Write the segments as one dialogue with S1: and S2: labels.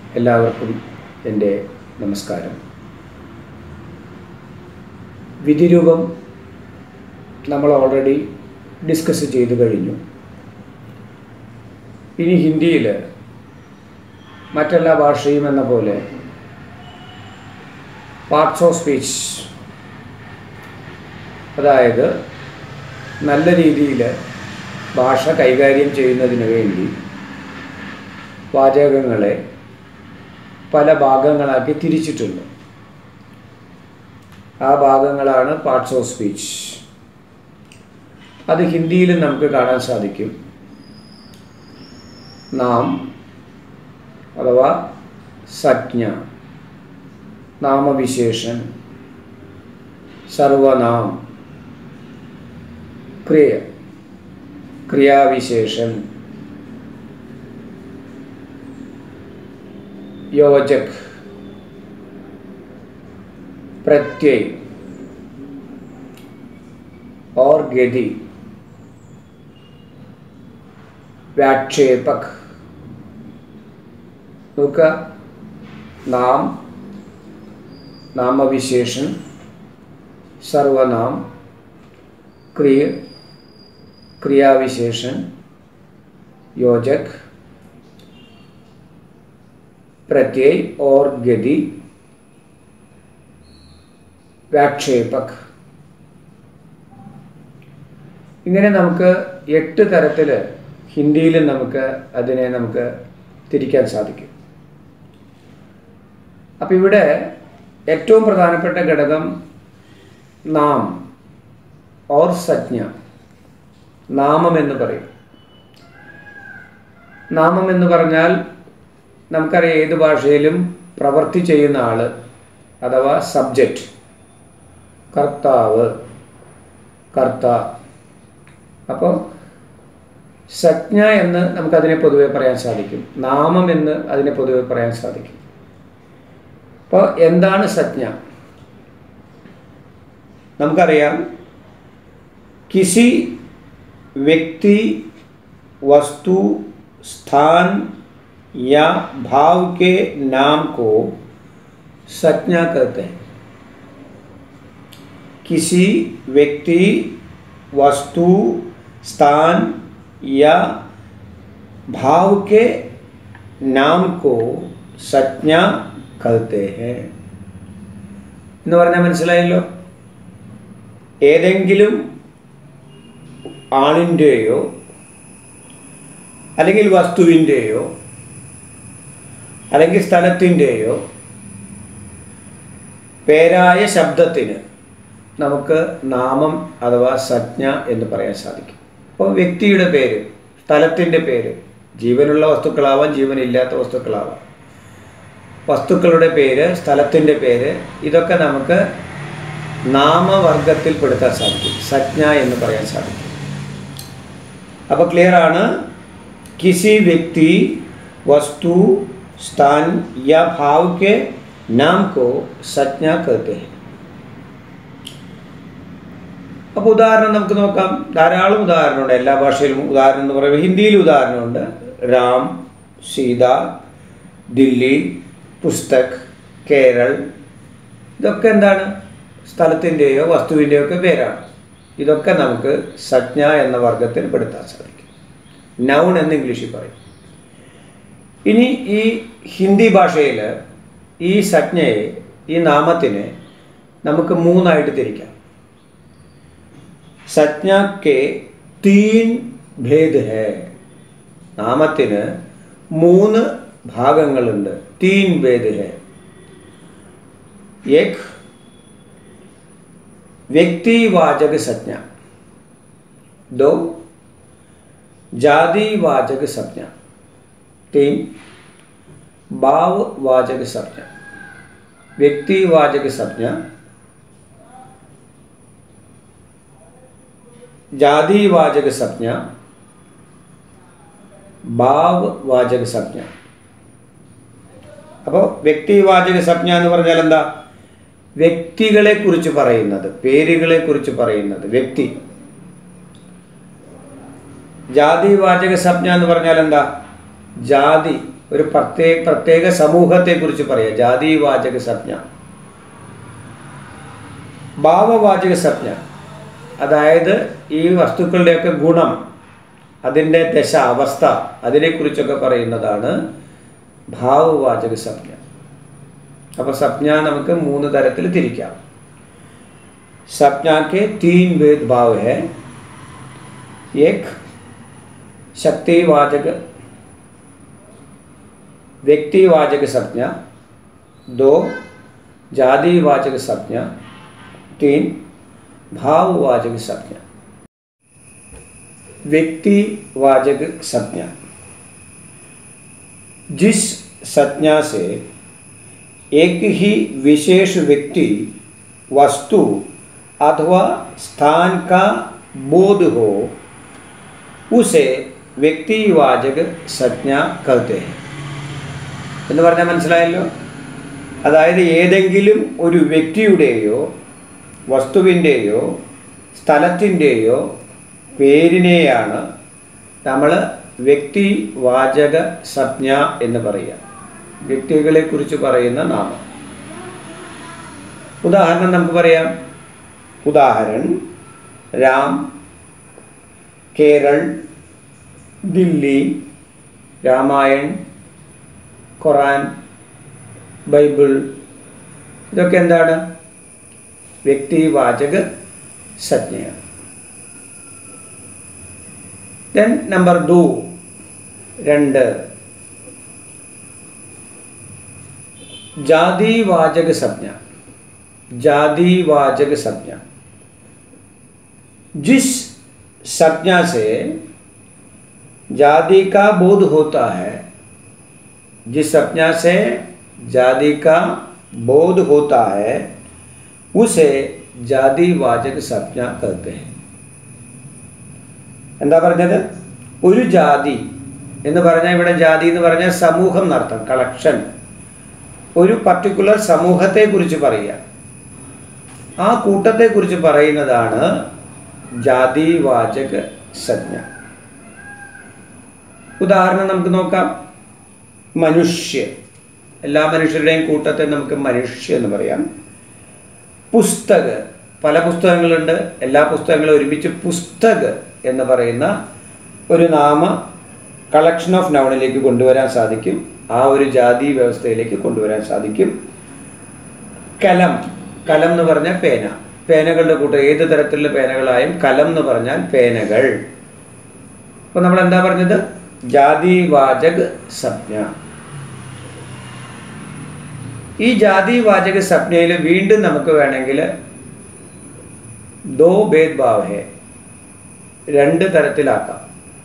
S1: എല്ലാവർക്കും എൻ്റെ നമസ്കാരം വിധിരൂപം നമ്മൾ ഓൾറെഡി ഡിസ്കസ് ചെയ്തു കഴിഞ്ഞു ഇനി ഹിന്ദിയിൽ മറ്റെല്ലാ ഭാഷയും എന്ന പോലെ പാർട്സ് ഓഫ് സ്പീച്ച് അതായത് നല്ല രീതിയിൽ ഭാഷ കൈകാര്യം ചെയ്യുന്നതിന് വേണ്ടി വാചകങ്ങളെ പല ഭാഗങ്ങളാക്കി തിരിച്ചിട്ടുണ്ട് ആ ഭാഗങ്ങളാണ് പാർട്സ് ഓഫ് സ്പീച്ച് അത് ഹിന്ദിയിലും നമുക്ക് കാണാൻ സാധിക്കും നാം അഥവാ സജ്ഞ നാമവിശേഷൻ സർവനാം ക്രിയ क्रियाविशेषण योजक प्रत्यय और गति व्याक्षेपक നോക്കുക നാം നാമവിശേഷൻ സർവനാം ക്രിയ क्रियाविशेषण योजक प्रत्यय और गति വ്യാക്ഷേപക് ഇങ്ങനെ നമുക്ക് എട്ട് തരത്തിൽ ഹിന്ദിയിൽ നമുക്ക് അതിനെ നമുക്ക് തിരിക്കാൻ സാധിക്കും അപ്പം ഇവിടെ ഏറ്റവും പ്രധാനപ്പെട്ട ഘടകം നാം ഓർ സജ്ഞ നാമം എന്ന് പറയും നാമം എന്ന് പറഞ്ഞാൽ നമുക്കറിയാം ഏത് ഭാഷയിലും പ്രവൃത്തി ചെയ്യുന്ന ആൾ അഥവാ സബ്ജക്റ്റ് കർത്താവ് കർത്ത അപ്പോൾ സജ്ഞ എന്ന് നമുക്കതിനെ പൊതുവെ പറയാൻ സാധിക്കും നാമം എന്ന് അതിനെ പൊതുവെ പറയാൻ സാധിക്കും അപ്പോൾ എന്താണ് സജ്ഞ നമുക്കറിയാം കിസി व्यक्ति वस्तु स्थान या भाव के नाम को संज्ञा कहते हैं किसी व्यक्ति वस्तु स्थान या भाव के नाम को संज्ञा कहते हैं എന്ന് പറഞ്ഞാൽ മനസ്സിലായല്ലോ ഏതെങ്കിലും ആളിൻ്റെയോ അല്ലെങ്കിൽ വസ്തുവിൻ്റെയോ അല്ലെങ്കിൽ സ്ഥലത്തിൻ്റെയോ പേരായ ശബ്ദത്തിന് നമുക്ക് നാമം അഥവാ സജ്ഞ എന്ന് പറയാൻ സാധിക്കും അപ്പോൾ വ്യക്തിയുടെ പേര് സ്ഥലത്തിൻ്റെ പേര് ജീവനുള്ള വസ്തുക്കളാവാം ജീവനില്ലാത്ത വസ്തുക്കളാവാം വസ്തുക്കളുടെ പേര് സ്ഥലത്തിൻ്റെ പേര് ഇതൊക്കെ നമുക്ക് നാമവർഗത്തിൽ പെടുത്താൻ സാധിക്കും സജ്ഞ എന്ന് പറയാൻ സാധിക്കും അപ്പോൾ ക്ലിയർ ആണ് किसी व्यक्ति वस्तु स्थान या भाव के नाम को संज्ञा कहते हैं അപ്പോൾ ഉദാഹരണം നമുക്ക് നോക്കാം ധാരാളം ഉദാഹരണമുണ്ട് എല്ലാ ഭാഷയിലും ഉദാഹരണം എന്ന് പറയുമ്പോൾ ഹിന്ദിയിൽ ഉദാഹരണമുണ്ട് രാം സീത ദില്ലി പുസ്തക് കേരൾ ഇതൊക്കെ എന്താണ് സ്ഥലത്തിൻ്റെയോ വസ്തുവിൻ്റെയോ ഒക്കെ പേരാണ് ഇതൊക്കെ നമുക്ക് സജ്ഞ എന്ന വർഗത്തിൽ പെടുത്താൻ സാധിക്കും നൗൺ എന്ന് ഇംഗ്ലീഷിൽ പറയും ഇനി ഈ ഹിന്ദി ഭാഷയിൽ ഈ സജ്ഞയെ ഈ നാമത്തിനെ നമുക്ക് മൂന്നായിട്ട് തിരിക്കാം സജ്ഞ കെ തീൻ ഭേദ് ഹേ നാമത്തിന് മൂന്ന് ഭാഗങ്ങളുണ്ട് തീൻ ഭേദ് ഹേ एक व्यक्तिवाचक संज्ञा दो जातिवाचक संज्ञा तीन भाववाचक संज्ञा व्यक्तिवाचक संज्ञा जातिवाचक संज्ञा ഭാവവാചക സംജ്ഞ അപ്പോൾ വ്യക്തിവാചക സംജ്ഞ എന്ന് പറഞ്ഞാൽ എന്താ വ്യക്തികളെ കുറിച്ച് പറയുന്നത് പേരുകളെ കുറിച്ച് പറയുന്നത് വ്യക്തി ജാതിവാചക സംജ്ഞ എന്ന് പറഞ്ഞാൽ എന്താ ജാതി ഒരു പ്രത്യേക പ്രത്യേക സമൂഹത്തെക്കുറിച്ച് പറയുക ജാതിവാചക സംജ്ഞ ഭാവവാചക സംജ്ഞ അതായത് ഈ വസ്തുക്കളുടെയൊക്കെ ഗുണം അതിൻ്റെ ദശ അവസ്ഥ അതിനെക്കുറിച്ചൊക്കെ പറയുന്നതാണ് ഭാവവാചക സംജ്ഞ അപ്പോൾ സംജ്ഞ നമുക്ക് മൂന്ന് തരത്തിൽ തിരിക്കാം संज्ञा के तीन भेद भाव है एक शक्तिवाचक व्यक्तिवाचक संज्ञा दो जातिवाचक संज्ञा तीन भाववाचक संज्ञा व्यक्तिवाचक संज्ञा जिस संज्ञा से एक ही विशेष व्यक्ति वस्तु अथवा स्थान का बोध हो उसे വ്യക്തിവാചക സംജ്ഞ कहते हैं എന്ന് പറഞ്ഞാൽ മനസ്സിലായല്ലോ അതായത് ഏതെങ്കിലും ഒരു വ്യക്തിയുടെയോ വസ്തുവിൻ്റെയോ സ്ഥലത്തിൻ്റെയോ പേരിനെയാണ് നമ്മൾ വ്യക്തിവാചക സംജ്ഞ എന്ന് പറയുക വ്യക്തികളെക്കുറിച്ച് പറയുന്ന നാമം ഉദാഹരണം നമുക്ക് പറയാം उदाहरण राम केरल दिल्ली രാമായൺ ഖുറാൻ ബൈബിൾ ഇതൊക്കെ എന്താണ് വ്യക്തിവാചക സംജ്ഞയാണ് ദെൻ നമ്പർ ദു രണ്ട് ജാതിവാചക സംജ്ഞ जातिवाचक संज्ञा जिस संज्ञा से जाति का बोध होता है जिस संज्ञा से जाति का बोध होता है उसे ജാതിവാചക സംജ്ഞ कहते हैं എന്താ പറഞ്ഞത് ഒരു ജാതി എന്ന് പറഞ്ഞാൽ ഇവിടെ ജാതി എന്ന് പറഞ്ഞാൽ സമൂഹം എന്നർത്ഥം കളക്ഷൻ ഒരു പർട്ടിക്കുലർ സമൂഹത്തെക്കുറിച്ച് പറയുക ആ കൂട്ടത്തെക്കുറിച്ച് പറയുന്നതാണ് ജാതിവാചക സംജ്ഞ ഉദാഹരണം നമുക്ക് നോക്കാം മനുഷ്യ എല്ലാ മനുഷ്യരുടെയും കൂട്ടത്തെ നമുക്ക് മനുഷ്യ എന്ന് പറയാം പുസ്തക പല പുസ്തകങ്ങളുണ്ട് എല്ലാ പുസ്തകങ്ങളും ഒരുമിച്ച് പുസ്തക എന്ന് പറയുന്ന ഒരു നാമ കളക്ഷൻ ഓഫ് നൗണിലേക്ക് കൊണ്ടുവരാൻ സാധിക്കും ആ ഒരു ജാതി വ്യവസ്ഥയിലേക്ക് കൊണ്ടുവരാൻ സാധിക്കും കലം കലം എന്ന് പറഞ്ഞാൽ പേന പേനകളുടെ കൂട്ടം ഏത് തരത്തിലുള്ള പേനകളായും കലം എന്ന് പറഞ്ഞാൽ പേനകൾ അപ്പോൾ നമ്മൾ എന്താ പറഞ്ഞത് ജാതിവാചക സംജ്ഞ ഈ ജാതിവാചക സംജ്ഞയിൽ വീണ്ടും നമുക്ക് വേണമെങ്കിൽ ദോ ഭേദ്ഭാവ് ഹെ രണ്ട് തരത്തിലാക്കാം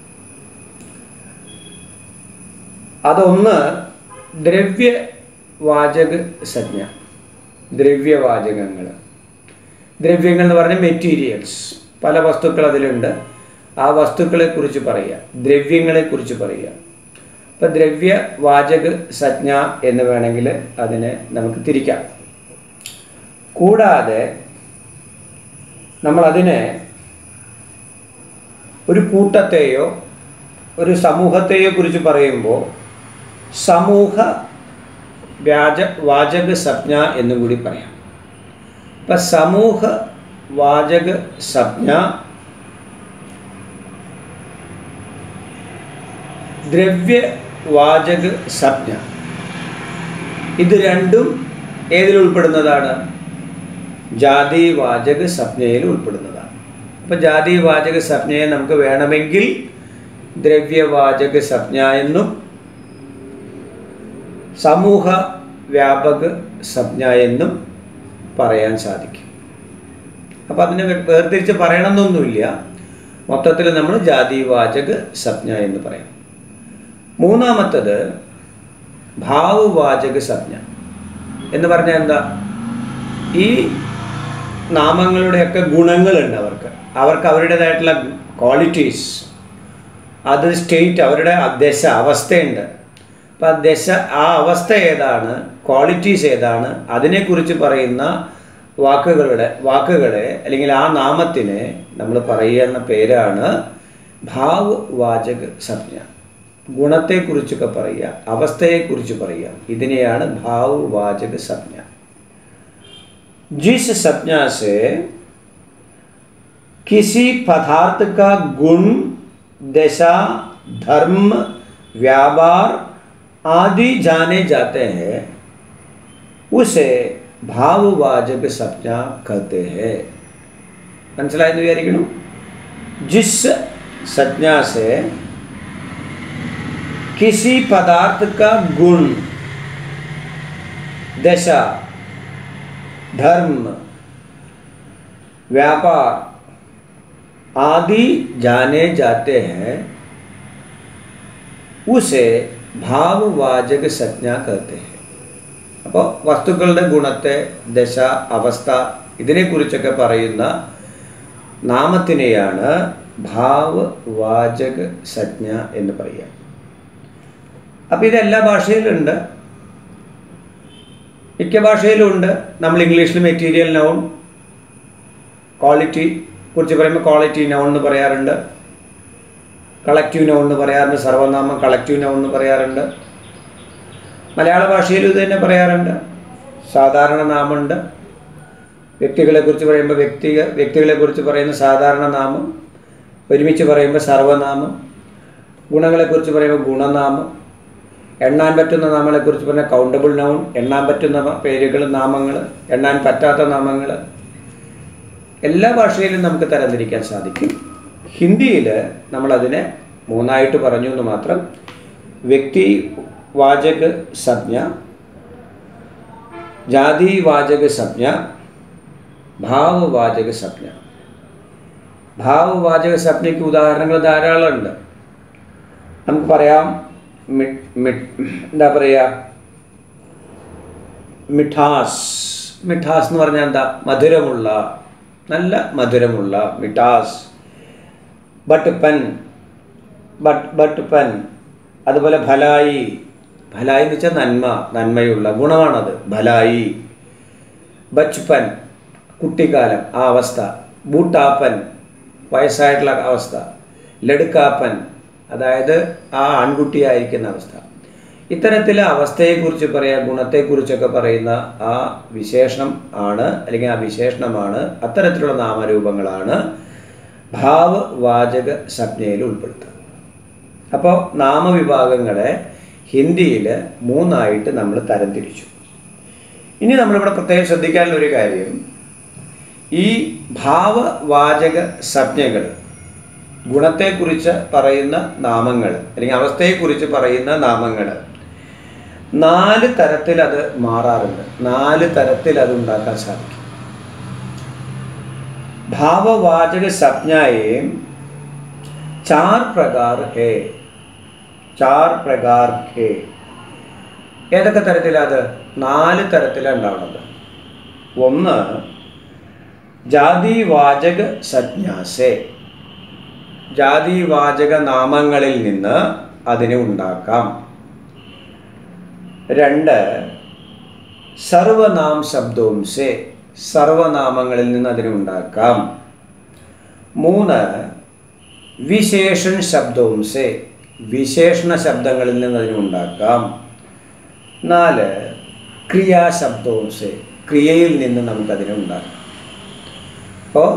S1: അതൊന്ന് ദ്രവ്യവാചക സംജ്ഞ ദ്രവ്യവാചകങ്ങൾ ദ്രവ്യങ്ങൾ എന്ന് പറഞ്ഞാൽ മെറ്റീരിയൽസ് പല വസ്തുക്കൾ അതിലുണ്ട് ആ വസ്തുക്കളെക്കുറിച്ച് പറയുക ദ്രവ്യങ്ങളെക്കുറിച്ച് പറയുക അപ്പം ദ്രവ്യവാചക സംജ്ഞ എന്ന് വേണമെങ്കിൽ അതിനെ നമുക്ക് തിരിക്കാം കൂടാതെ നമ്മളതിനെ ഒരു കൂട്ടത്തെയോ ഒരു സമൂഹത്തെയോ കുറിച്ച് പറയുമ്പോൾ സമൂഹ വ്യാജ വാചക സംജ്ഞ എന്നും കൂടി പറയാം ഇപ്പം സമൂഹ വാചക സംജ്ഞ ദ്രവ്യവാചക സംജ്ഞ ഇത് രണ്ടും ഏതിൽ ഉൾപ്പെടുന്നതാണ് ജാതിവാചക സംജ്ഞയിൽ ഉൾപ്പെടുന്നതാണ് അപ്പം ജാതിവാചക സംജ്ഞയെ നമുക്ക് വേണമെങ്കിൽ ദ്രവ്യവാചക സംജ്ഞ എന്നും സമൂഹ വ്യാപക സംജ്ഞ എന്നും പറയാൻ സാധിക്കും അപ്പം അതിനെ വേർതിരിച്ച് പറയണമെന്നൊന്നുമില്ല മൊത്തത്തിൽ നമ്മൾ ജാതിവാചക സംജ്ഞ എന്ന് പറയാം മൂന്നാമത്തത് ഭാവവാചക സംജ്ഞ എന്ന് പറഞ്ഞാൽ എന്താ ഈ നാമങ്ങളുടെയൊക്കെ ഗുണങ്ങളുണ്ട് അവർക്ക് അവർക്ക് അവരുടേതായിട്ടുള്ള ക്വാളിറ്റീസ് അത് സ്റ്റേറ്റ് അവരുടെ ദശ അവസ്ഥയുണ്ട് അപ്പം ആ ദശ ആ അവസ്ഥ ഏതാണ് ക്വാളിറ്റീസ് ഏതാണ് അതിനെക്കുറിച്ച് പറയുന്ന വാക്കുകളുടെ വാക്കുകളെ അല്ലെങ്കിൽ ആ നാമത്തിനെ നമ്മൾ പറയുന്ന പേരാണ് ഭാവവാചക സംജ്ഞ ഗുണത്തെക്കുറിച്ചൊക്കെ പറയുക അവസ്ഥയെക്കുറിച്ച് പറയുക ഇതിനെയാണ് ഭാവവാചക സംജ്ഞ जिस संज्ञा से किसी पदार्थ का गुण दशा धर्म व्यापार आदि जाने जाते हैं उसे ഭാവവാചക സംജ്ഞ कहते हैं മനസ്സിലായെന്ന് വിചാരിക്കണു ജിസ് संज्ञा से किसी पदार्थ का गुण दशा धर्म व्यापार आदि जाने जाते हैं उसे ഭാവവാചക സംജ്ഞ कहते हैं അപ്പോൾ വസ്തുക്കളുടെ ഗുണത്തെ ദശ അവസ്ഥ ഇതിനെക്കുറിച്ചൊക്കെ പറയുന്ന നാമത്തിനെയാണ് ഭാവവാചക സംജ്ഞ എന്ന് പറയുക അപ്പോൾ ഇത് എല്ലാ ഭാഷയിലുണ്ട് മിക്ക ഭാഷയിലും ഉണ്ട് നമ്മൾ ഇംഗ്ലീഷിൽ മെറ്റീരിയൽ നൗൺ ക്വാളിറ്റി കുറിച്ച് പറയുമ്പോൾ ക്വാളിറ്റി നൗൺ എന്ന് പറയാറുണ്ട് കളക്റ്റീവ് നൗൺ എന്ന് പറയാറുണ്ട് സർവനാമം കളക്റ്റീവ് നൗൺ എന്ന് പറയാറുണ്ട് മലയാള ഭാഷയിലും ഇത് തന്നെ പറയാറുണ്ട് സാധാരണ നാമമുണ്ട് വ്യക്തികളെക്കുറിച്ച് പറയുമ്പോൾ വ്യക്തിക വ്യക്തികളെക്കുറിച്ച് പറയുന്ന സാധാരണ നാമം ഒരുമിച്ച് പറയുമ്പോൾ സർവനാമം ഗുണങ്ങളെക്കുറിച്ച് പറയുമ്പോൾ ഗുണനാമം എണ്ണാൻ പറ്റുന്ന നാമങ്ങളെക്കുറിച്ച് പറഞ്ഞാൽ കൗണ്ടബിൾ നൗൺ എണ്ണാൻ പറ്റുന്ന പേരുകൾ നാമങ്ങൾ എണ്ണാൻ പറ്റാത്ത നാമങ്ങൾ എല്ലാ ഭാഷയിലും നമുക്ക് തരംതിരിക്കാൻ സാധിക്കും ഹിന്ദിയിൽ നമ്മളതിനെ മൂന്നായിട്ട് പറഞ്ഞു എന്ന് മാത്രം വ്യക്തി വാചക സംജ്ഞ ജാതി വാചക സംജ്ഞ ഭാവവാചക സംജ്ഞ ഭാവവാചക സംജ്ഞയ്ക്ക് ഉദാഹരണങ്ങൾ ധാരാളമുണ്ട് നമുക്ക് പറയാം മി- മി- എന്താ പറയുക മിഠാസ് മിഠാസ് എന്ന് പറഞ്ഞാൽ എന്താ മധുരമുള്ള നല്ല മധുരമുള്ള മിഠാസ് but pen but but pen അതുപോലെ ഭലായി ഭലായി എന്ന് വെച്ചാൽ നന്മ നന്മയുള്ള ഗുണമാണത് ഭലായി ബച്പൻ കുട്ടിക്കാലം ആ അവസ്ഥ ബൂട്ടാപ്പൻ വയസ്സായിട്ടുള്ള അവസ്ഥ ലടുക്കാപ്പൻ അതായത് ആ ആൺകുട്ടിയായിരിക്കുന്ന അവസ്ഥ ഇത്തരത്തിലെ അവസ്ഥയെക്കുറിച്ച് പറയാ ഗുണത്തെക്കുറിച്ചൊക്കെ പറയുന്ന ആ വിശേഷണം ആണ് അല്ലെങ്കിൽ ആ വിശേഷണമാണ് അത്തരത്തിലുള്ള നാമരൂപങ്ങളാണ് ഭാവവാചക സംജ്ഞയിൽ ഉൾപ്പെടുത്തുക അപ്പോൾ നാമവിഭാഗങ്ങളെ ഹിന്ദിയിൽ മൂന്നായിട്ട് നമ്മൾ തരംതിരിച്ചു ഇനി നമ്മളിവിടെ പ്രത്യേകം ശ്രദ്ധിക്കാനുള്ള ഒരു കാര്യം ഈ ഭാവവാചക സംജ്ഞകൾ ഗുണത്തെക്കുറിച്ച് പറയുന്ന നാമങ്ങൾ അല്ലെങ്കിൽ അവസ്ഥയെക്കുറിച്ച് പറയുന്ന നാമങ്ങൾ നാല് തരത്തിൽ അത് മാറാറുണ്ട് നാല് തരത്തിൽ അത് ഉണ്ടാക്കാൻ സാധിക്കും भाववाचक संज्ञाएं चार प्रकार है चार प्रकार है ഏതൊക്കെ തരത്തിലത് നാല് തരത്തിലാണ് ഉണ്ടാവുന്നത് ഒന്ന് ജാതിവാചക സജ്ഞാസെ ജാതിവാചക നാമങ്ങളിൽ നിന്ന് അതിനെ ഉണ്ടാക്കാം രണ്ട് സർവനാം ശബ്ദവും സെ സർവനാമങ്ങളിൽ നിന്ന് അതിനെ ഉണ്ടാക്കാം മൂന്ന് വിശേഷൺ ശബ്ദവും സെ വിശേഷണ ശബ്ദങ്ങളിൽ നിന്ന് അതിനെ ഉണ്ടാക്കാം നാല് ക്രിയാശബ്ദവും സെ ക്രിയയിൽ നിന്ന് നമുക്കതിനെ ഉണ്ടാക്കാം അപ്പോൾ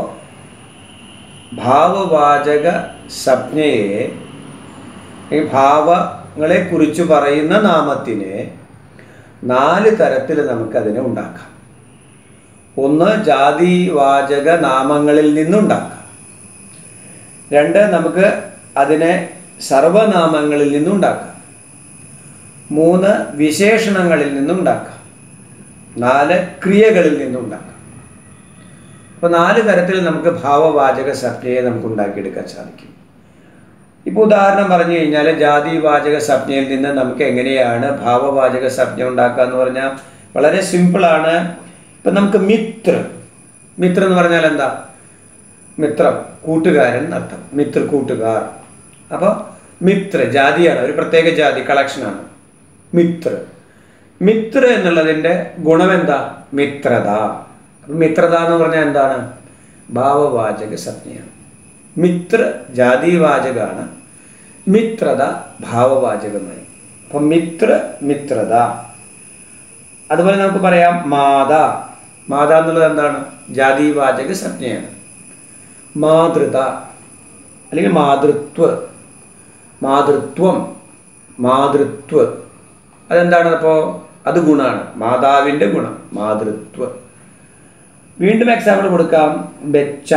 S1: ഭാവവാചക സംജ്ഞയെ ഈ ഭാവങ്ങളെ കുറിച്ച് പറയുന്ന നാമത്തിനെ നാല് തരത്തിൽ നമുക്കതിനെ ഉണ്ടാക്കാം ഒന്ന് ജാതിവാചക നാമങ്ങളിൽ നിന്നുണ്ടാക്കാം രണ്ട് നമുക്ക് അതിനെ സർവനാമങ്ങളിൽ നിന്നുണ്ടാക്കാം മൂന്ന് വിശേഷണങ്ങളിൽ നിന്നുണ്ടാക്കാം നാല് ക്രിയകളിൽ നിന്നുണ്ടാക്കാം അപ്പോൾ നാല് തരത്തിൽ നമുക്ക് ഭാവവാചക സംജ്ഞയെ നമുക്ക് ഉണ്ടാക്കിയെടുക്കാൻ സാധിക്കും ഇപ്പോൾ ഉദാഹരണം പറഞ്ഞു കഴിഞ്ഞാൽ ജാതിവാചക സംജ്ഞയിൽ നിന്ന് നമുക്ക് എങ്ങനെയാണ് ഭാവവാചക സംജ്ഞ ഉണ്ടാക്കുക എന്ന് പറഞ്ഞാൽ വളരെ സിമ്പിളാണ് ഇപ്പം നമുക്ക് മിത്ര മിത്ര എന്ന് പറഞ്ഞാൽ എന്താ മിത്രം കൂട്ടുകാരൻ എന്നർത്ഥം മിത്ര കൂട്ടുകാർ അപ്പോൾ മിത്ര ജാതിയാണ് ഒരു പ്രത്യേക ജാതി കളക്ഷനാണ് മിത്ര മിത്ര എന്നുള്ളതിൻ്റെ ഗുണമെന്താ മിത്രത അപ്പം മിത്രത എന്ന് പറഞ്ഞാൽ എന്താണ് ഭാവവാചക സംജ്ഞയാണ് മിത്ര ജാതിവാചകമാണ് മിത്രത ഭാവവാചകമായി അപ്പം മിത്ര മിത്രത അതുപോലെ നമുക്ക് പറയാം മാത മാത എന്നുള്ളത് എന്താണ് ജാതിവാചക സംജ്ഞയാണ് മാതൃത അല്ലെങ്കിൽ മാതൃത്വ മാതൃത്വം മാതൃത്വ അതെന്താണ് അപ്പോൾ അത് ഗുണമാണ് മാതാവിൻ്റെ ഗുണം മാതൃത്വ വീണ്ടും എക്സാമ്പിൾ കൊടുക്കാം ബെച്ച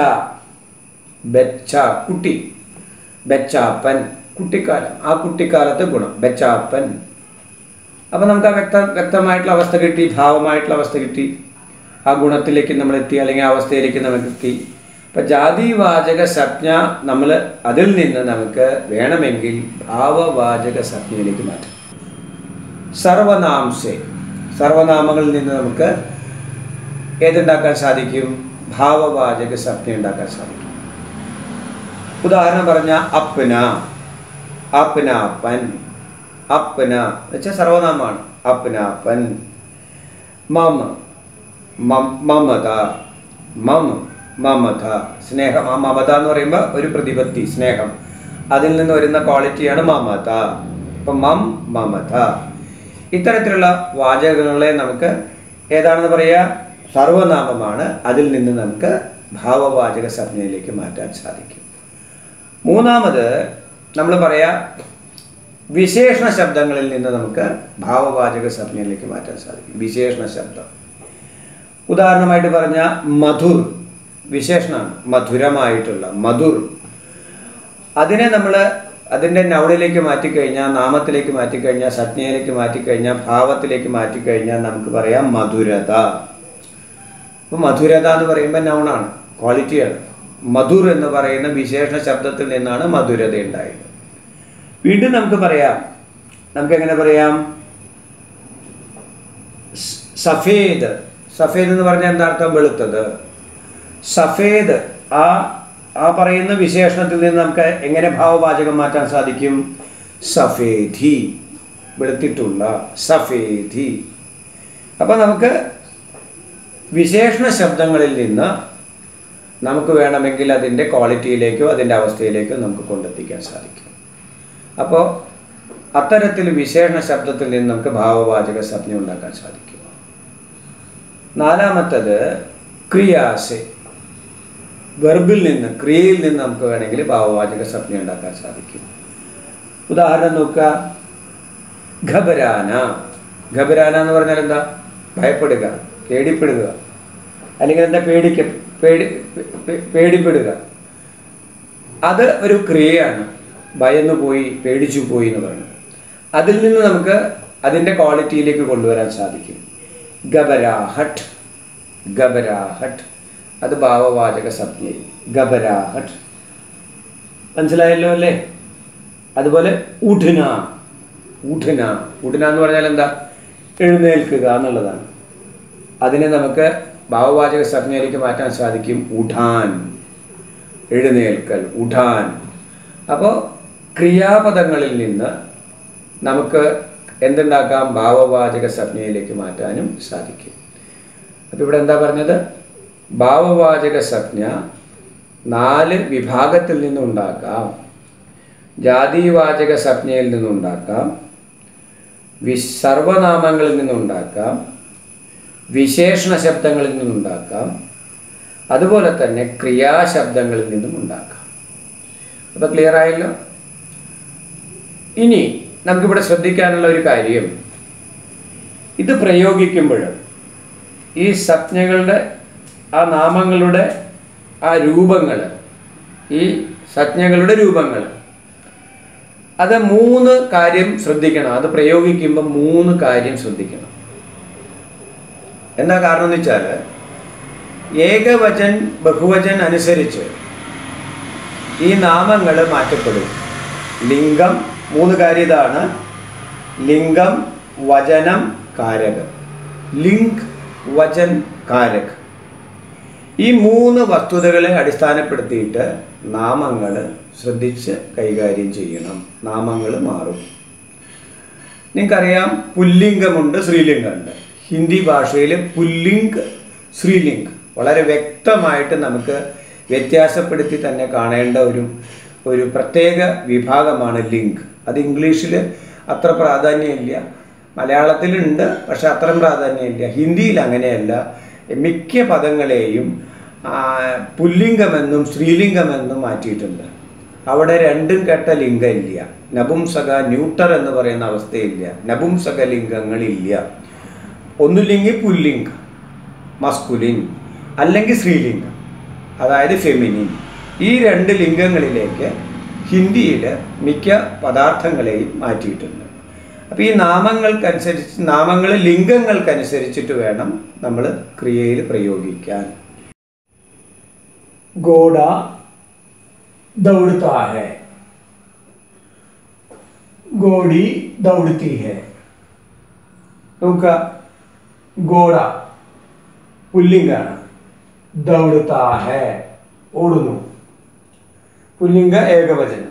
S1: ബെച്ച കുട്ടി ബെച്ചാപ്പൻ കുട്ടിക്കാലം ആ കുട്ടിക്കാലത്തെ ഗുണം ബെച്ചാപ്പൻ അപ്പം നമുക്ക് ആ വ്യക്ത വ്യക്തമായിട്ടുള്ള അവസ്ഥ കിട്ടി ഭാവമായിട്ടുള്ള അവസ്ഥ കിട്ടി ആ ഗുണത്തിലേക്ക് നമ്മൾ എത്തി അല്ലെങ്കിൽ ആ അവസ്ഥയിലേക്ക് നമുക്ക് എത്തി അപ്പം ജാതിവാചക സംജ്ഞ നമ്മൾ അതിൽ നിന്ന് നമുക്ക് വേണമെങ്കിൽ ഭാവവാചക സംജ്ഞയിലേക്ക് മാറ്റാം സർവനാംസെ സർവനാമങ്ങളിൽ നിന്ന് നമുക്ക് ഏതുണ്ടാക്കാൻ സാധിക്കും ഭാവവാചക സംജ്ഞ ഉണ്ടാക്കാൻ സാധിക്കും ഉദാഹരണം പറഞ്ഞ അപ്പന അപ്പനാപ്പൻ അപ്പന വെച്ചാൽ സർവനാമമാണ് അപ്പനാപ്പൻ മമ മം- മമത മം മമത സ്നേഹം ആ മമത എന്ന് പറയുമ്പോൾ ഒരു പ്രതിപത്തി സ്നേഹം അതിൽ നിന്ന് വരുന്ന ക്വാളിറ്റിയാണ് മമത ഇപ്പം മം മമത ഇത്തരത്തിലുള്ള വാചകങ്ങളെ നമുക്ക് ഏതാണെന്ന് പറയുക സർവനാമമാണ് അതിൽ നിന്ന് നമുക്ക് ഭാവവാചക സംജ്ഞയിലേക്ക് മാറ്റാൻ സാധിക്കും മൂന്നാമത് നമ്മൾ പറയാ വിശേഷണ ശബ്ദങ്ങളിൽ നിന്ന് നമുക്ക് ഭാവവാചക സംജ്ഞയിലേക്ക് മാറ്റാൻ സാധിക്കും വിശേഷണ ശബ്ദം ഉദാഹരണമായിട്ട് പറഞ്ഞ മധുർ വിശേഷണമാണ് മധുരമായിട്ടുള്ള മധുർ അതിനെ നമ്മൾ അതിൻ്റെ നൗണിലേക്ക് മാറ്റിക്കഴിഞ്ഞാൽ നാമത്തിലേക്ക് മാറ്റിക്കഴിഞ്ഞാൽ സംജ്ഞയിലേക്ക് മാറ്റിക്കഴിഞ്ഞാൽ ഭാവത്തിലേക്ക് മാറ്റിക്കഴിഞ്ഞാൽ നമുക്ക് പറയാം മധുരത അപ്പോൾ മധുരത എന്ന് പറയുമ്പോൾ നൗണാണ് ക്വാളിറ്റിയാണ് മധുർ എന്ന് പറയുന്ന വിശേഷണ ശബ്ദത്തിൽ നിന്നാണ് മധുരത ഉണ്ടായത് വീണ്ടും നമുക്ക് പറയാം നമുക്ക് എങ്ങനെ പറയാം സ്- സഫേദ് സഫേദ് എന്ന് പറഞ്ഞാൽ എന്താ അർത്ഥം വെളുത്തത് സഫേദ് ആ ആ പറയുന്ന വിശേഷണത്തിൽ നിന്ന് നമുക്ക് എങ്ങനെ ഭാവവാചകം മാറ്റാൻ സാധിക്കും സഫേദി വെളുത്തിട്ടുള്ള സഫേദി അപ്പം നമുക്ക് വിശേഷണ ശബ്ദങ്ങളിൽ നിന്ന് നമുക്ക് വേണമെങ്കിൽ അതിൻ്റെ ക്വാളിറ്റിയിലേക്കോ അതിൻ്റെ അവസ്ഥയിലേക്കോ നമുക്ക് കൊണ്ടെത്തിക്കാൻ സാധിക്കും അപ്പോൾ അത്തരത്തിൽ വിശേഷണ ശബ്ദത്തിൽ നിന്ന് നമുക്ക് ഭാവവാചക സംജ്ഞ ഉണ്ടാക്കാൻ സാധിക്കും നാലാമത്തത് ക്രിയാസെ വെർബിൽ നിന്ന് ക്രിയയിൽ നിന്ന് നമുക്ക് വേണമെങ്കിൽ ഭാവവാചക സംജ്ഞ ഉണ്ടാക്കാൻ സാധിക്കും ഉദാഹരണം നോക്കുക ഘബരാന ഘബരാന എന്ന് പറഞ്ഞാൽ എന്താ ഭയപ്പെടുക പേടിപ്പെടുക അല്ലെങ്കിൽ എന്താ പേടിക്ക പേടി പേ- പേടിപ്പെടുക അത് ഒരു ക്രിയയാണ് ഭയന്നു പോയി പേടിച്ചു പോയി എന്ന് പറയുന്നത് അതിൽ നിന്ന് നമുക്ക് അതിൻ്റെ ക്വാളിറ്റിയിലേക്ക് കൊണ്ടുവരാൻ സാധിക്കും ഗബരാഹട്ട് ഗബരാഹട്ട് അത് ഭാവവാചക സംജ്ഞയിൽ ഗബരാഹട്ട് മനസ്സിലായല്ലോ അല്ലേ അതുപോലെ ഉഠന ഉഠന ഉഠന എന്ന് പറഞ്ഞാൽ എന്താ എഴുന്നേൽക്കുക എന്നുള്ളതാണ് അതിനെ നമുക്ക് ഭാവവാചക സംജ്ഞയിലേക്ക് മാറ്റാൻ സാധിക്കും ഉഠാൻ എഴുന്നേൽക്കൽ ഉഠാൻ അപ്പോൾ ക്രിയാപദങ്ങളിൽ നിന്ന് നമുക്ക് എന്തുണ്ടാക്കാം ഭാവവാചക സംജ്ഞയിലേക്ക് മാറ്റാനും സാധിക്കും അപ്പോൾ ഇവിടെ എന്താ പറഞ്ഞത് ഭാവവാചക സംജ്ഞ നാല് വിഭാഗത്തിൽ നിന്നുണ്ടാക്കാം ജാതിവാചക സംജ്ഞയിൽ നിന്നുണ്ടാക്കാം വി സർവനാമങ്ങളിൽ നിന്നുണ്ടാക്കാം വിശേഷണ ശബ്ദങ്ങളിൽ നിന്നുണ്ടാക്കാം അതുപോലെ തന്നെ ക്രിയാശബ്ദങ്ങളിൽ നിന്നും ഉണ്ടാക്കാം അപ്പോൾ ക്ലിയർ ആയല്ലോ ഇനി നമുക്കിവിടെ ശ്രദ്ധിക്കാനുള്ള ഒരു കാര്യം ഇത് പ്രയോഗിക്കുമ്പോൾ ഈ സംജ്ഞകളുടെ ആ നാമങ്ങളുടെ ആ രൂപങ്ങൾ ഈ സംജ്ഞകളുടെ രൂപങ്ങൾ അത് മൂന്ന് കാര്യം ശ്രദ്ധിക്കണം അത് പ്രയോഗിക്കുമ്പോൾ മൂന്ന് കാര്യം ശ്രദ്ധിക്കണം എന്താ കാരണം എന്ന് വെച്ചാൽ ഏകവചൻ ബഹുവചൻ അനുസരിച്ച് ഈ നാമങ്ങൾ മാറ്റപ്പെടും ലിംഗം മൂന്ന് കാര്യം ഇതാണ് ലിംഗം വചനം കാരകം ലിംഗ് വചൻ കാരക് ഈ മൂന്ന് വസ്തുതകളെ അടിസ്ഥാനപ്പെടുത്തിയിട്ട് നാമങ്ങൾ ശ്രദ്ധിച്ച് കൈകാര്യം ചെയ്യണം നാമങ്ങൾ മാറും നിങ്ങൾക്കറിയാം പുല്ലിംഗമുണ്ട് സ്ത്രീലിംഗമുണ്ട് ഹിന്ദി ഭാഷയിൽ പുല്ലിംഗ് സ്ത്രീലിംഗ് വളരെ വ്യക്തമായിട്ട് നമുക്ക് വ്യത്യാസപ്പെടുത്തി തന്നെ കാണേണ്ട ഒരു ഒരു പ്രത്യേക വിഭാഗമാണ് ലിങ്ക് അത് ഇംഗ്ലീഷിൽ അത്ര പ്രാധാന്യമില്ല മലയാളത്തിലുണ്ട് പക്ഷെ അത്രയും പ്രാധാന്യമില്ല ഹിന്ദിയിൽ അങ്ങനെയല്ല മിക്ക പദങ്ങളെയും ആ, പുല്ലിംഗമെന്നും സ്ത്രീലിംഗമെന്നും മാറ്റിയിട്ടുണ്ട് അവിടെ രണ്ടും കെട്ട ലിംഗമില്ല നപുംസക ന്യൂട്ടർ എന്ന് പറയുന്ന അവസ്ഥയില്ല നപുംസക ലിംഗങ്ങളില്ല ഒന്നുമില്ലെങ്കിൽ പുല്ലിംഗം മസ്കുലിൻ അല്ലെങ്കിൽ സ്ത്രീലിംഗം അതായത് ഫെമിനിൻ ഈ രണ്ട് ലിംഗങ്ങളിലേക്ക് ഹിന്ദിയിൽ മിക്ക പദാർത്ഥങ്ങളെയും മാറ്റിയിട്ടുണ്ട് അപ്പോൾ ഈ നാമങ്ങൾക്കനുസരിച്ച് നാമങ്ങൾ ലിംഗങ്ങൾക്കനുസരിച്ചിട്ട് വേണം നമ്മൾ ക്രിയയിൽ പ്രയോഗിക്കാൻ
S2: घोड़ा दौड़ता है घोड़ी दौड़ती है
S1: നോക്കുക
S2: घोड़ा പുല്ലിംഗാണ് ദൗഡത്താ ഹെ ഓടുന്നു
S1: പുല്ലിംഗ ഏകവചനം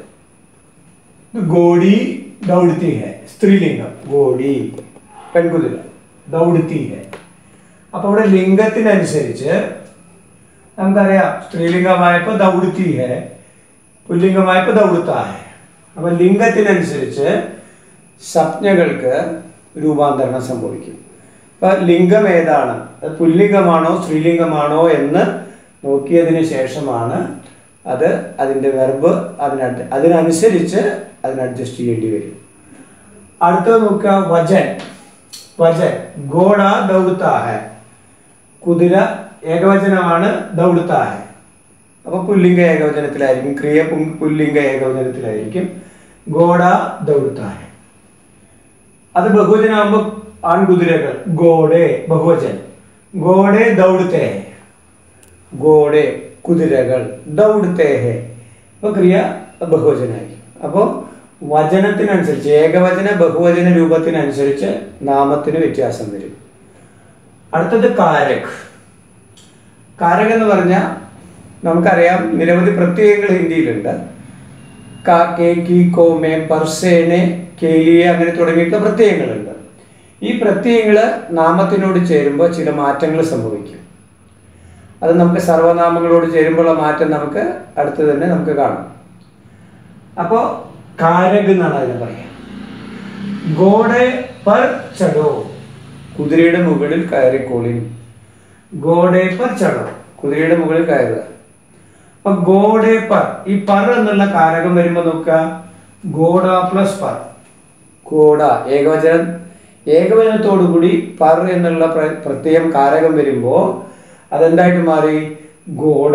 S2: ഗോഡി ദൗഡത്തി ഹെ സ്ത്രീലിംഗം ഗോഡി പെൺകുതിര ദൗഡത്തി ഹെ അപ്പൊ ഇവിടെ ലിംഗത്തിനനുസരിച്ച് നമുക്കറിയാം സ്ത്രീലിംഗമായപ്പോൾ ദൗഡത്തി ഹെ പുല്ലിംഗമായപ്പോൾ ദൗഡത്താ ഹെ
S1: അപ്പൊ ലിംഗത്തിനനുസരിച്ച് സംജ്ഞകൾക്ക് രൂപാന്തരണം സംഭവിക്കും അപ്പൊ ലിംഗം ഏതാണ് അത് പുല്ലിംഗമാണോ സ്ത്രീലിംഗമാണോ എന്ന് നോക്കിയതിന് ശേഷമാണ് അത് അതിൻ്റെ വെർബ് അതിനട് അതിനനുസരിച്ച് അതിന് അഡ്ജസ്റ്റ് ചെയ്യേണ്ടി വരും
S2: അടുത്തത് നോക്കുക വജൻ വജൻ ഗോഡ ദൗഡത്താ ഹെ കുതിര ഏകവചനമാണ് ദൗഡത്താ ഹെ
S1: അപ്പൊ പുല്ലിംഗ ഏകവചനത്തിലായിരിക്കും ക്രിയ പും- പുല്ലിംഗ ഏകവചനത്തിലായിരിക്കും
S2: ഗോഡ ദൗഡത്താ ഹെ അത് ബഹുവചനാകുമ്പോൾ ആൺകുതിരകൾ ഗോഡെ ബഹുവചൻ ഗോഡെ ദൗഡത്തെ ഹെ
S1: ഗോഡെ കുതിരകൾ ദൗഡത്തേഹെ അപ്പോൾ ക്രിയ ബഹുവചനായി അപ്പോൾ വചനത്തിനനുസരിച്ച് ഏകവചന ബഹുവചന രൂപത്തിനനുസരിച്ച് നാമത്തിന് വ്യത്യാസം വരും അടുത്തത് കാരക് കാരക് എന്ന് പറഞ്ഞാൽ നമുക്കറിയാം നിരവധി പ്രത്യയങ്ങൾ ഹിന്ദിയിലുണ്ട് കാ കെ കി കോ മേ പർസേനെ കേലിയെ അങ്ങനെ തുടങ്ങിയിട്ടുള്ള പ്രത്യയങ്ങളുണ്ട് ഈ പ്രത്യയങ്ങൾ നാമത്തിനോട് ചേരുമ്പോൾ ചില മാറ്റങ്ങൾ സംഭവിക്കും അത് നമുക്ക് സർവനാമങ്ങളോട് ചേരുമ്പോഴുള്ള മാറ്റം നമുക്ക് അടുത്ത് തന്നെ നമുക്ക് കാണാം അപ്പോൾ
S2: കാരക് എന്നാണ് അതിനെ പറയാം ഗോഡെ പർ ചടോ
S1: കുതിരയുടെ മുകളിൽ കയറിക്കോളിൻ
S2: ഗോഡെ പർ ചടോ
S1: കുതിരയുടെ മുകളിൽ കയറുക
S2: അപ്പൊ ഗോഡെ പർ ഈ പർ എന്നുള്ള കാരകം വരുമ്പോ നോക്കുക ഗോഡ പ്ലസ് പർ
S1: കോട ഏകവചനം ഏകവചനത്തോടു കൂടി പർ എന്നുള്ള പ്ര- പ്രത്യയം കാരകം വരുമ്പോൾ അതെന്തായിട്ട് മാറി ഗോഡ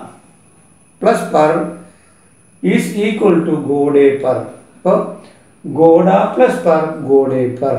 S1: പ്ലസ് പർ ഈസ് ഈക്വൽ ടു ഗോഡേ പർ അപ്പോൾ ഗോഡ പ്ലസ് പർ ഗോഡേ പർ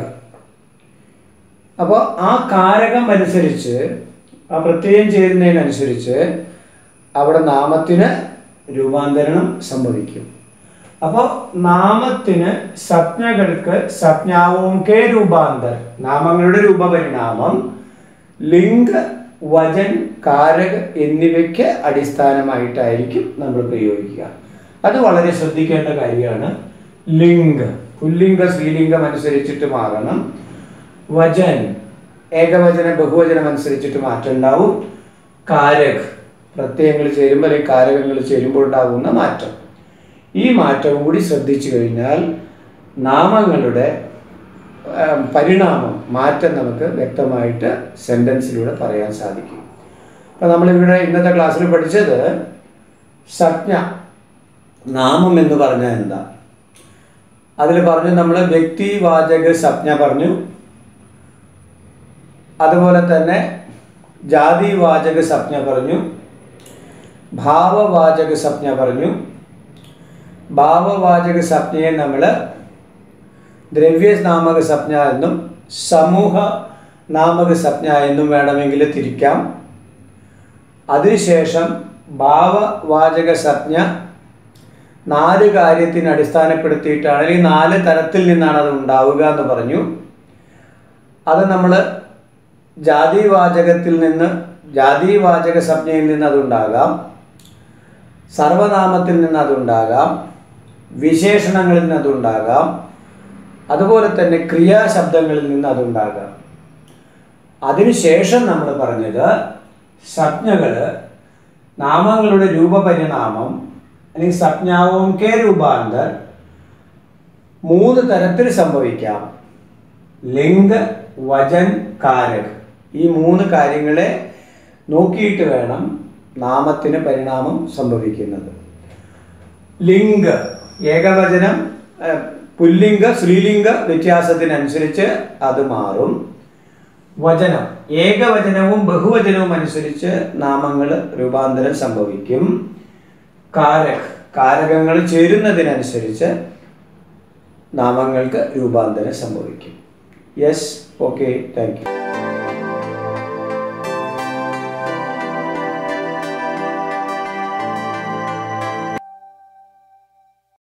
S1: അപ്പോൾ ആ കാരകം അനുസരിച്ച് ആ പ്രത്യയം ചേരുന്നതിനനുസരിച്ച് അവിടെ നാമത്തിന് രൂപാന്തരണം സംഭവിക്കും
S2: അപ്പൊ നാമത്തിന് സപ്ഞകൾക്ക് സപ്ഞാവും കെ രൂപാന്തർ
S1: നാമങ്ങളുടെ രൂപപരിണാമം ലിംഗ് വചൻ കാരക് എന്നിവയ്ക്ക് അടിസ്ഥാനമായിട്ടായിരിക്കും നമ്മൾ പ്രയോഗിക്കുക അത് വളരെ ശ്രദ്ധിക്കേണ്ട കാര്യമാണ് ലിംഗ് പുല്ലിംഗ സ്ത്രീലിംഗം അനുസരിച്ചിട്ട് മാറണം വചൻ ഏകവചന ബഹുവചനം അനുസരിച്ചിട്ട് മാറ്റം ഉണ്ടാവും കാരക് പ്രത്യയങ്ങൾ ചേരുമ്പോൾ അല്ലെങ്കിൽ കാരകങ്ങൾ ചേരുമ്പോൾ ഉണ്ടാകുന്ന മാറ്റം ഈ മാറ്റവും കൂടി ശ്രദ്ധിച്ചു കഴിഞ്ഞാൽ നാമങ്ങളുടെ ആ, പരിണാമം മാറ്റം നമുക്ക് വ്യക്തമായിട്ട് സെൻറ്റൻസിലൂടെ പറയാൻ സാധിക്കും അപ്പോൾ നമ്മളിവിടെ ഇന്നത്തെ ക്ലാസ്സിൽ പഠിച്ചത് സംജ്ഞ നാമം എന്ന് പറഞ്ഞാൽ എന്താ അതിൽ പറഞ്ഞു നമ്മൾ വ്യക്തിവാചക സംജ്ഞ പറഞ്ഞു അതുപോലെ തന്നെ ജാതിവാചക സംജ്ഞ പറഞ്ഞു ഭാവവാചക സംജ്ഞ പറഞ്ഞു ഭാവവാചക സംജ്ഞയെ നമ്മൾ ദ്രവ്യനാമക സംജ്ഞ എന്നും സമൂഹ നാമക സംജ്ഞ എന്നും വേണമെങ്കിൽ തിരിക്കാം അതിനുശേഷം ഭാവവാചക സംജ്ഞ നാല് കാര്യത്തിന് അടിസ്ഥാനപ്പെടുത്തിയിട്ടാണ് അല്ലെങ്കിൽ നാല് തരത്തിൽ നിന്നാണ് അത് ഉണ്ടാവുക എന്ന് പറഞ്ഞു അത് നമ്മൾ ജാതിവാചകത്തിൽ നിന്ന് ജാതിവാചക സംജ്ഞയിൽ നിന്ന് അതുണ്ടാകാം സർവനാമത്തിൽ നിന്ന് അതുണ്ടാകാം വിശേഷണങ്ങളിൽ നിന്ന് അതുണ്ടാകാം അതുപോലെ തന്നെ ക്രിയാശബ്ദങ്ങളിൽ നിന്ന് അതുണ്ടാകാം അതിനുശേഷം നമ്മൾ പറഞ്ഞത് സംജ്ഞകൾ നാമങ്ങളുടെ രൂപപരിണാമം അല്ലെങ്കിൽ സപ്നാവും കെ രൂപാന്തർ മൂന്ന് തരത്തിൽ സംഭവിക്കാം ലിംഗ വചൻ കാരക് ഈ മൂന്ന് കാര്യങ്ങളെ നോക്കിയിട്ട് വേണം നാമത്തിന് പരിണാമം സംഭവിക്കുന്നത് ലിംഗ ഏകവചനം ഏഹ്, പുല്ലിംഗ സ്ത്രീലിംഗ വ്യത്യാസത്തിനനുസരിച്ച് അത് മാറും വചനം ഏകവചനവും ബഹുവചനവും അനുസരിച്ച് നാമങ്ങൾ രൂപാന്തരം സംഭവിക്കും കാരക് കാരകങ്ങൾ ചേരുന്നതിനനുസരിച്ച് നാമങ്ങൾക്ക് രൂപാന്തരം സംഭവിക്കും യെസ് ഓക്കെ താങ്ക് യു